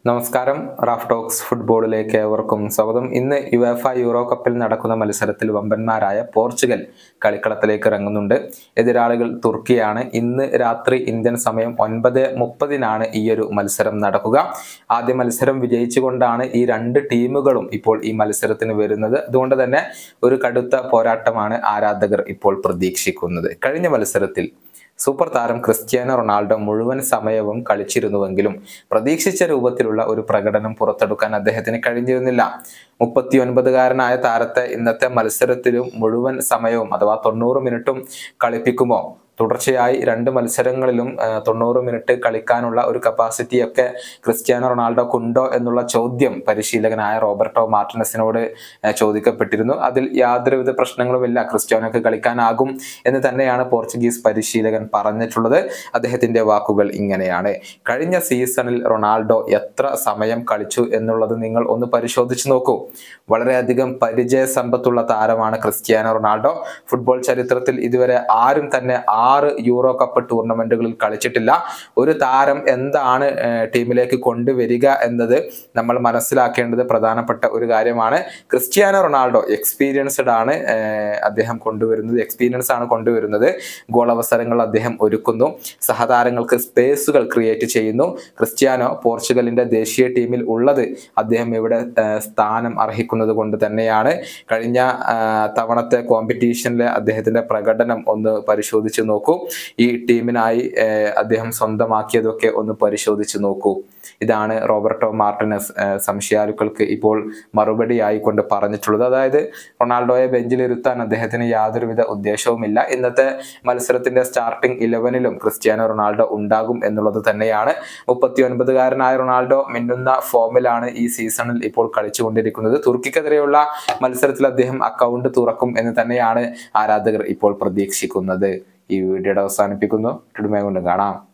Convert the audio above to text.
നമസ്കാരം Raf talks ഫുട്ബോളിലേക്ക് ഏവർക്കും സ്വാഗതം ഇന്ന് യുവേഫ യൂറോ കപ്പിൽ നടക്കുന്ന മത്സരത്തിൽ വമ്പന്മാരായ പോർച്ചുഗൽ കളിക്കളത്തിലേക്ക് ഇറങ്ങുന്നുണ്ട് എതിരാളികൾ തുർക്കിയാണ് ഇന്ന് രാത്രി ഇന്ത്യൻ സമയം ഒൻപത് മുപ്പതിനാണ് ഈ ഒരു മത്സരം നടക്കുക ആദ്യ മത്സരം വിജയിച്ചുകൊണ്ടാണ് ഈ രണ്ട് ടീമുകളും ഇപ്പോൾ ഈ മത്സരത്തിന് വരുന്നത് അതുകൊണ്ട് തന്നെ ഒരു കടുത്ത പോരാട്ടമാണ് ആരാധകർ ഇപ്പോൾ പ്രതീക്ഷിക്കുന്നത് കഴിഞ്ഞ മത്സരത്തിൽ സൂപ്പർ താരം ക്രിസ്ത്യാനോ റൊണാൾഡോ മുഴുവൻ സമയവും കളിച്ചിരുന്നുവെങ്കിലും പ്രതീക്ഷിച്ച രൂപത്തിലുള്ള ഒരു പ്രകടനം പുറത്തെടുക്കാൻ അദ്ദേഹത്തിന് കഴിഞ്ഞിരുന്നില്ല മുപ്പത്തി ഒൻപതുകാരനായ താരത്തെ ഇന്നത്തെ മത്സരത്തിലും മുഴുവൻ സമയവും അഥവാ തൊണ്ണൂറ് മിനിറ്റും കളിപ്പിക്കുമോ തുടർച്ചയായി രണ്ട് മത്സരങ്ങളിലും ആ, തൊണ്ണൂറ് മിനിറ്റ് കളിക്കാനുള്ള ഒരു കപ്പാസിറ്റി ഒക്കെ ക്രിസ്ത്യാനോ റൊണാൾഡോക്കുണ്ടോ എന്നുള്ള ചോദ്യം പരിശീലകനായ റോബർട്ടോ മാർട്ടിനസിനോട് ആ, ചോദിക്കപ്പെട്ടിരുന്നു അതിൽ യാതൊരുവിധ പ്രശ്നങ്ങളുമില്ല ക്രിസ്ത്യാനോക്ക് കളിക്കാനാകും എന്ന് തന്നെയാണ് പോർച്ചുഗീസ് പരിശീലകൻ പറഞ്ഞിട്ടുള്ളത് അദ്ദേഹത്തിന്റെ വാക്കുകൾ ഇങ്ങനെയാണ് കഴിഞ്ഞ സീസണിൽ റൊണാൾഡോ എത്ര സമയം കളിച്ചു എന്നുള്ളത് നിങ്ങൾ ഒന്ന് പരിശോധിച്ചു നോക്കൂ വളരെയധികം പരിചയ സമ്പത്തുള്ള താരമാണ് ക്രിസ്ത്യാനോ റൊണാൾഡോ ഫുട്ബോൾ ചരിത്രത്തിൽ ഇതുവരെ ആരും തന്നെ ആറ് യൂറോ കപ്പ് ടൂർണമെന്റുകളിൽ കളിച്ചിട്ടില്ല ഒരു താരം എന്താണ് ഏർ, ടീമിലേക്ക് കൊണ്ടുവരിക എന്നത് നമ്മൾ മനസ്സിലാക്കേണ്ടത് പ്രധാനപ്പെട്ട ഒരു കാര്യമാണ് ക്രിസ്ത്യാനോ റൊണാൾഡോ എക്സ്പീരിയൻസ്ഡ് ആണ് ഏർ, അദ്ദേഹം കൊണ്ടുവരുന്നത് എക്സ്പീരിയൻസ് ആണ് കൊണ്ടുവരുന്നത് ഗോൾ അവസരങ്ങൾ അദ്ദേഹം ഒരുക്കുന്നു സഹതാരങ്ങൾക്ക് സ്പേസുകൾ ക്രിയേറ്റ് ചെയ്യുന്നു ക്രിസ്ത്യാനോ പോർച്ചുഗലിന്റെ ദേശീയ ടീമിൽ ഉള്ളത് അദ്ദേഹം ഇവിടെ ഏർ, സ്ഥാനം അർഹിക്കുന്നത് കൊണ്ട് തന്നെയാണ് കഴിഞ്ഞ ആ, തവണത്തെ കോമ്പറ്റീഷനിലെ അദ്ദേഹത്തിന്റെ പ്രകടനം ഒന്ന് പരിശോധിച്ച് നോക്കൂ ഈ ടീമിനായി ഏർ, അദ്ദേഹം സ്വന്തമാക്കിയതൊക്കെ ഒന്ന് പരിശോധിച്ച് നോക്കൂ ഇതാണ് റോബർട്ടോ മാർട്ടിനസ് ഏർ, സംശയാലുക്കൾക്ക് ഇപ്പോൾ മറുപടിയായി കൊണ്ട് പറഞ്ഞിട്ടുള്ളത് അതായത് റൊണാൾഡോയെ ബെഞ്ചിലിരുത്താൻ അദ്ദേഹത്തിന് യാതൊരുവിധ ഉദ്ദേശവുമില്ല ഇന്നത്തെ മത്സരത്തിന്റെ സ്റ്റാർട്ടിംഗ് ഇലവനിലും ക്രിസ്ത്യാനോ റൊണാൾഡോ ഉണ്ടാകും എന്നുള്ളത് തന്നെയാണ് മുപ്പത്തി ഒൻപതുകാരനായ റൊണാൾഡോ മിന്നുന്ന ഫോമിലാണ് ഈ സീസണിൽ ഇപ്പോൾ കളിച്ചുകൊണ്ടിരിക്കുന്നത് തുർക്കിക്കെതിരെയുള്ള മത്സരത്തിൽ അദ്ദേഹം അക്കൗണ്ട് തുറക്കും എന്ന് തന്നെയാണ് ആരാധകർ ഇപ്പോൾ പ്രതീക്ഷിക്കുന്നത് ഈ വീഡിയോയുടെ അവസാനിപ്പിക്കുന്നു ടുമേ കൊണ്ട് കാണാം